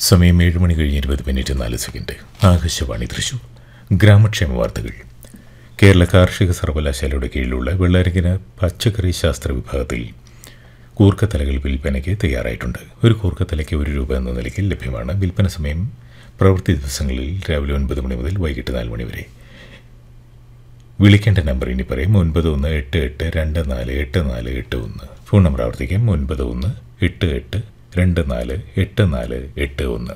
സമയം ഏഴ് മണി കഴിഞ്ഞ് ഇരുപത് മിനിറ്റ് നാല് സെക്കൻഡ് ആകാശവാണി തൃശൂർ ഗ്രാമക്ഷേമ വാർത്തകൾ കേരള കാർഷിക സർവകലാശാലയുടെ കീഴിലുള്ള വെള്ളരികന പച്ചക്കറി ശാസ്ത്ര വിഭാഗത്തിൽ കൂർക്കത്തലകൾ വിൽപ്പനയ്ക്ക് തയ്യാറായിട്ടുണ്ട് ഒരു കൂർക്കത്തലയ്ക്ക് ഒരു രൂപ എന്ന നിലയ്ക്ക് ലഭ്യമാണ് വിൽപ്പന സമയം പ്രവൃത്തി ദിവസങ്ങളിൽ രാവിലെ ഒൻപത് മണി മുതൽ വൈകിട്ട് നാല് മണി വരെ വിളിക്കേണ്ട നമ്പർ ഇനി പറയും ഒൻപത് ഒന്ന് എട്ട് എട്ട് രണ്ട് നാല് എട്ട് നാല് എട്ട് ഒന്ന് ഫോൺ നമ്പർ ആവർത്തിക്കാം ഒൻപത് ഒന്ന് എട്ട് എട്ട് രണ്ട് നാല് എട്ട് നാല് എട്ട് ഒന്ന്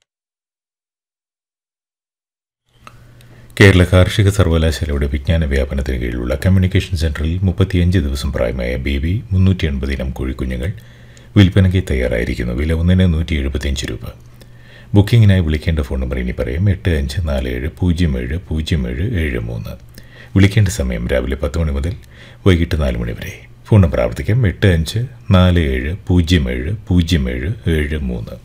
കേരള കാർഷിക സർവകലാശാലയുടെ വിജ്ഞാന വ്യാപനത്തിന് കീഴിലുള്ള കമ്മ്യൂണിക്കേഷൻ സെന്ററിൽ മുപ്പത്തിയഞ്ച് ദിവസം പ്രായമായ ബി ബി മുന്നൂറ്റി എൺപത് ഇനം കോഴിക്കുഞ്ഞുങ്ങൾ വിൽപ്പനയ്ക്ക് തയ്യാറായിരിക്കുന്നു വില ഒന്നിന് നൂറ്റി എഴുപത്തിയഞ്ച് രൂപ ബുക്കിങ്ങിനായി വിളിക്കേണ്ട ഫോൺ നമ്പർ ഇനി പറയാം എട്ട് അഞ്ച് നാല് ഏഴ് പൂജ്യം ഏഴ് പൂജ്യം ഏഴ് ഏഴ് മൂന്ന് വിളിക്കേണ്ട സമയം രാവിലെ പത്ത് മണി മുതൽ വൈകിട്ട് നാല് മണി വരെ ഫോൺ നമ്പർ ആവർത്തിക്കാം എട്ട് അഞ്ച് നാല് ഏഴ് പൂജ്യം ഏഴ് പൂജ്യം ഏഴ് ഏഴ് മൂന്ന്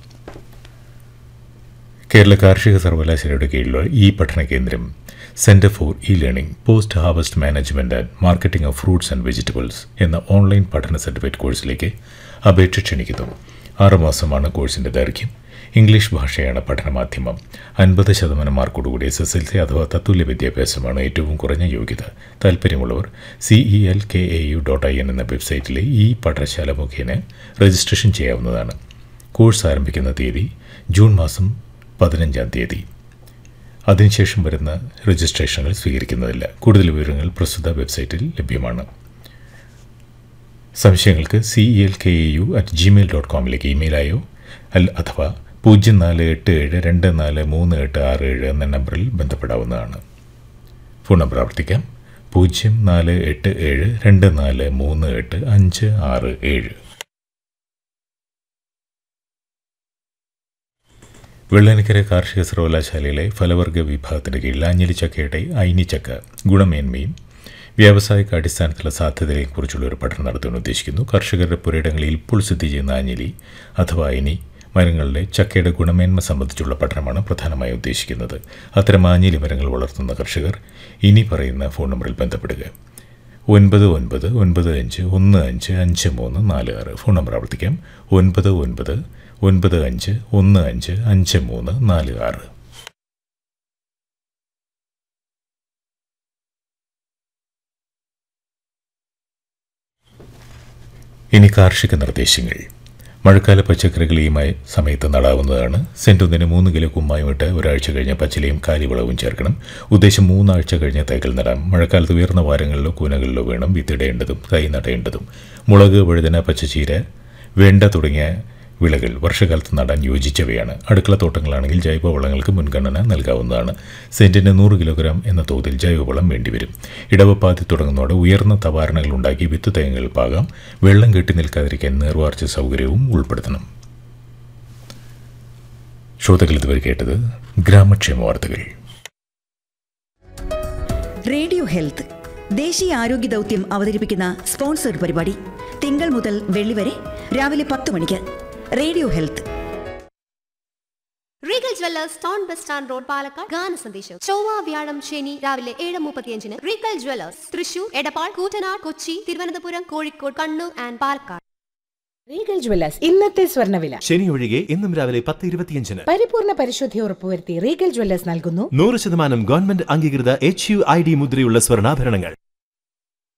കേരള കാർഷിക സർവകലാശാലയുടെ കീഴിലുള്ള ഈ പഠന കേന്ദ്രം centre for e learning post harvest management and marketing of fruits and vegetables എന്ന ഓൺലൈൻ പഠന സർട്ടിഫിക്കറ്റ് കോഴ്സിലേക്ക് അപേക്ഷ ക്ഷണിക്കുന്നു ആറുമാസമാണ് കോഴ്സിന്റെ ദൈർഘ്യം ഇംഗ്ലീഷ് ഭാഷയാണ് പഠനമാധ്യമം അൻപത് ശതമാനം മാർക്കോടുകൂടി എസ് എസ് എൽ സി അഥവാ തത്തുല്യ വിദ്യാഭ്യാസമാണ് ഏറ്റവും കുറഞ്ഞ യോഗ്യത താല്പര്യമുള്ളവർ C E L K A U dot I N എന്ന വെബ്സൈറ്റിലെ ഈ പഠനശാല മുഖേന രജിസ്ട്രേഷൻ ചെയ്യാവുന്നതാണ് കോഴ്സ് ആരംഭിക്കുന്ന തീയതി ജൂൺ മാസം പതിനഞ്ചാം തീയതി അതിനുശേഷം വരുന്ന രജിസ്ട്രേഷനുകൾ സ്വീകരിക്കുന്നതില്ല കൂടുതൽ വിവരങ്ങൾ പ്രസ്തുത വെബ്സൈറ്റിൽ ലഭ്യമാണ് സംശയങ്ങൾക്ക് C E L K A U at gmail dot കോമിലേക്ക് ഇമെയിലായോ അല്ല അഥവാ പൂജ്യം നാല് എട്ട് ഏഴ് രണ്ട് നാല് മൂന്ന് എട്ട് ആറ് ഏഴ് എന്ന നമ്പറിൽ ബന്ധപ്പെടാവുന്നതാണ് ഫോൺ നമ്പർ ആവർത്തിക്കാം പൂജ്യം നാല് എട്ട് ഏഴ് രണ്ട് നാല് മൂന്ന് എട്ട് അഞ്ച് ആറ് ഏഴ് വെള്ളനിക്കര കാർഷിക സർവകലാശാലയിലെ ഫലവർഗ വിഭാഗത്തിന്റെ കീഴിൽ ആഞ്ഞലി ചക്കയുടെ അയിനിച്ചക്ക ഗുണമേന്മയും വ്യാവസായിക അടിസ്ഥാനത്തിലുള്ള സാധ്യതകളെക്കുറിച്ചുള്ള ഒരു പഠനം നടത്താൻ ഉദ്ദേശിക്കുന്നു കർഷകരുടെ പുരയിടങ്ങളിൽ ഇപ്പോൾ സ്ഥിതി ചെയ്യുന്ന ആഞ്ഞലി അഥവാ അയിനി മരങ്ങളുടെ ചക്കയുടെ ഗുണമേന്മ സംബന്ധിച്ചുള്ള പഠനമാണ് പ്രധാനമായി ഉദ്ദേശിക്കുന്നത് അത്തരം ആഞ്ഞലി മരങ്ങൾ വളർത്തുന്ന കർഷകർ ഇനി പറയുന്ന ഫോൺ നമ്പറിൽ ബന്ധപ്പെടുക ഒൻപത് ഒൻപത് ഒൻപത് അഞ്ച് ഒന്ന് അഞ്ച് അഞ്ച് മൂന്ന് നാല് ആറ് ഫോൺ നമ്പർ ആവർത്തിക്കാം ഒൻപത് ഒൻപത് ഒൻപത് അഞ്ച് ഒന്ന് അഞ്ച് അഞ്ച് മൂന്ന് നാല് ആറ് ഇനി കാർഷിക നിർദ്ദേശങ്ങൾ മഴക്കാല പച്ചക്കറികൾ ഈ മയ സമയത്ത് നടാവുന്നതാണ് സെൻറ്റൊന്നിന് മൂന്ന് കിലോ കുമ്മായുമിട്ട് ഒരാഴ്ച കഴിഞ്ഞ് പച്ചിലയും കാലിവളവും ചേർക്കണം ഉദ്ദേശം മൂന്നാഴ്ച കഴിഞ്ഞ് തൈകൾ നടാം മഴക്കാലത്ത് ഉയർന്ന വാരങ്ങളിലോ കൂനകളിലോ വേണം വിത്തിടേണ്ടതും തൈ നടേണ്ടതും മുളക് വഴുതന പച്ചച്ചീര വേണ്ട തുടങ്ങിയ വിളകൾ വർഷകാലത്ത് നടാൻ യോജിച്ചവയാണ് അടുക്കള തോട്ടങ്ങളാണെങ്കിൽ ജൈവവളങ്ങൾക്ക് മുൻഗണന നൽകാവുന്നതാണ് സെന്റിന് നൂറ് കിലോഗ്രാം എന്ന തോതിൽ ജൈവവളം വേണ്ടിവരും ഇടവപ്പാതി തുടങ്ങുന്നതോടെ ഉയർന്ന തവാരണകൾ ഉണ്ടാക്കി വിത്ത് തേങ്ങകൾ പാകാം വെള്ളം കെട്ടി നിൽക്കാതിരിക്കാൻ നീർവാർച്ച സൗകര്യവും ഉൾപ്പെടുത്തണം ശ്രോതകൾ ഇതുവരെ കേട്ടത് ഗ്രാമക്ഷേമ വാർത്തകൾ റേഡിയോ ഹെൽത്ത് ദേശീയ ആരോഗ്യ ദൗത്യം അവതരിപ്പിക്കുന്ന സ്പോൺസർഡ് പരിപാടി തിങ്കൾ മുതൽ വെള്ളി വരെ രാവിലെ പത്ത് മണിക്ക് radio health Regal Jewellers town bus stand road Palakkad ഗാന സന്ദേശം ചൊവ്വ വ്യാഴം ശനി രാവിലെ ഏഴ് മുപ്പത്തിയഞ്ചിന് Regal Jewellers Thrissur Edappal Koottanad Kochi Thiruvananthapuram Kozhikode Kannur and Palakkad Regal Jewellers ഇന്നത്തെ സ്വർണ്ണവില ശനി ഒഴികെ ഇന്നും രാവിലെ പത്ത് ഇരുപത്തിയഞ്ചിന് പരിപൂർണ പരിശുദ്ധി ഉറപ്പുവരുത്തി റീഗൽ ജ്വല്ലേഴ്സ് നൽകുന്നു നൂറ് ശതമാനം ഗവൺമെന്റ് അംഗീകൃത എച്ച് യു ഐ ഡി മുദ്രയുള്ള സ്വർണ്ണാഭരണങ്ങൾ